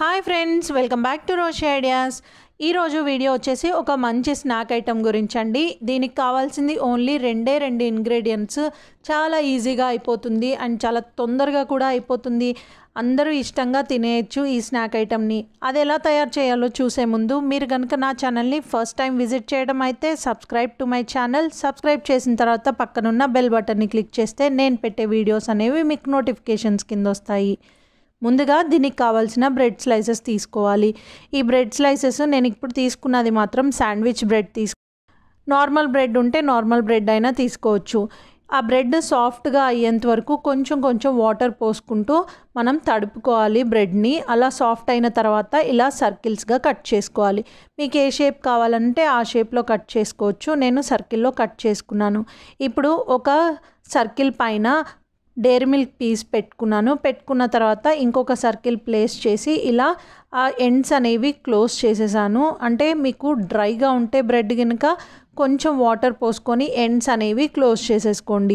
hi friends welcome back to Roshi ideas ఈరోజు video వచ్చేసి ఒక మంచి స్నాక్ ఐటెం గురించి అండి దీనికి కావాల్సింది ఓన్లీ రెండే రెండు ఇంగ్రీడియంట్స్ చాలా ఈజీగా అయిపోతుంది అండ్ చాలా తొందరగా కూడా అయిపోతుంది అందరూ ఇష్టంగా తినేయచ్చు ఈ స్నాక్ ఐటెంని అది ఎలా తయారు చేయాలో చూసే ముందు మీరు కనుక నా ఛానల్ని ఫస్ట్ టైం విజిట్ చేయడం అయితే subscribe to my channel subscribe చేసిన తర్వాత పక్కనున్న బెల్ బటన్ని క్లిక్ చేస్తే నేను పెట్టే వీడియోస్ అనేవి మీకు నోటిఫికేషన్స్ కింద వస్తాయి ముందుగా దీనికి కావాల్సిన బ్రెడ్ స్లైసెస్ తీసుకోవాలి ఈ బ్రెడ్ స్లైసెస్ నేను ఇప్పుడు తీసుకున్నది మాత్రం శాండ్విచ్ బ్రెడ్ తీసు నార్మల్ బ్రెడ్ ఉంటే నార్మల్ బ్రెడ్ అయినా తీసుకోవచ్చు ఆ బ్రెడ్ సాఫ్ట్గా అయ్యేంత వరకు కొంచెం కొంచెం వాటర్ పోసుకుంటూ మనం తడుపుకోవాలి బ్రెడ్ని అలా సాఫ్ట్ అయిన తర్వాత ఇలా సర్కిల్స్గా కట్ చేసుకోవాలి మీకు ఏ షేప్ కావాలంటే ఆ షేప్లో కట్ చేసుకోవచ్చు నేను సర్కిల్లో కట్ చేసుకున్నాను ఇప్పుడు ఒక సర్కిల్ పైన డైరీ మిల్క్ పీస్ పెట్టుకున్నాను పెట్టుకున్న తర్వాత ఇంకొక సర్కిల్ ప్లేస్ చేసి ఇలా ఆ ఎండ్స్ అనేవి క్లోజ్ చేసేసాను అంటే మీకు డ్రైగా ఉంటే బ్రెడ్ కనుక కొంచెం వాటర్ పోసుకొని ఎండ్స్ అనేవి క్లోజ్ చేసేసుకోండి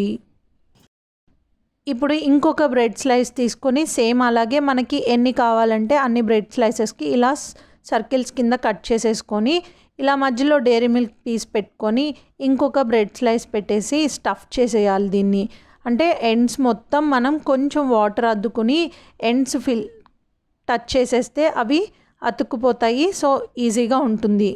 ఇప్పుడు ఇంకొక బ్రెడ్ స్లైస్ తీసుకొని సేమ్ అలాగే మనకి ఎన్ని కావాలంటే అన్ని బ్రెడ్ స్లైసెస్కి ఇలా సర్కిల్స్ కింద కట్ చేసేసుకొని ఇలా మధ్యలో డైరీ మిల్క్ పీస్ పెట్టుకొని ఇంకొక బ్రెడ్ స్లైస్ పెట్టేసి స్టఫ్ చేసేయాలి దీన్ని అంటే ఎండ్స్ మొత్తం మనం కొంచెం వాటర్ అద్దుకుని ఎండ్స్ ఫిల్ టచ్ చేసేస్తే అవి అతుక్కుపోతాయి సో ఈజీగా ఉంటుంది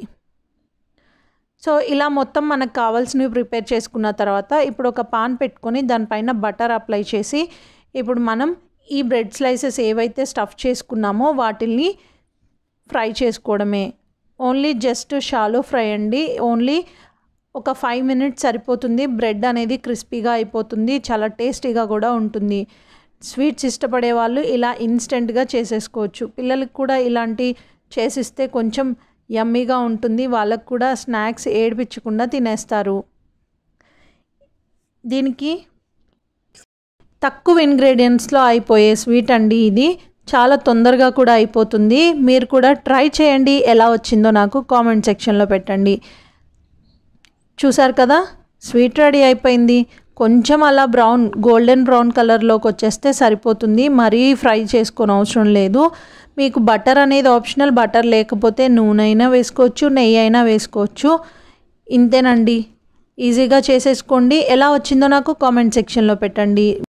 సో ఇలా మొత్తం మనకు కావాల్సినవి ప్రిపేర్ చేసుకున్న తర్వాత ఇప్పుడు ఒక పాన్ పెట్టుకొని దానిపైన బటర్ అప్లై చేసి ఇప్పుడు మనం ఈ బ్రెడ్ స్లైసెస్ ఏవైతే స్టఫ్ చేసుకున్నామో వాటిని ఫ్రై చేసుకోవడమే ఓన్లీ జస్ట్ షాలో ఫ్రై అండి ఓన్లీ ఒక ఫైవ్ మినిట్స్ సరిపోతుంది బ్రెడ్ అనేది క్రిస్పీగా అయిపోతుంది చాలా టేస్టీగా కూడా ఉంటుంది స్వీట్స్ ఇష్టపడే వాళ్ళు ఇలా ఇన్స్టెంట్గా చేసేసుకోవచ్చు పిల్లలకి కూడా ఇలాంటి చేసిస్తే కొంచెం యమ్మీగా ఉంటుంది వాళ్ళకు కూడా స్నాక్స్ ఏడిపించకుండా తినేస్తారు దీనికి తక్కువ ఇంగ్రీడియంట్స్లో అయిపోయే స్వీట్ అండి ఇది చాలా తొందరగా కూడా అయిపోతుంది మీరు కూడా ట్రై చేయండి ఎలా వచ్చిందో నాకు కామెంట్ సెక్షన్లో పెట్టండి చూసారు కదా స్వీట్ రెడీ అయిపోయింది కొంచెం అలా బ్రౌన్ గోల్డెన్ బ్రౌన్ కలర్లోకి వచ్చేస్తే సరిపోతుంది మరీ ఫ్రై చేసుకొని అవసరం లేదు మీకు బటర్ అనేది ఆప్షనల్ బటర్ లేకపోతే నూనె అయినా వేసుకోవచ్చు నెయ్యి అయినా వేసుకోవచ్చు ఇంతేనండి ఈజీగా చేసేసుకోండి ఎలా వచ్చిందో నాకు కామెంట్ సెక్షన్లో పెట్టండి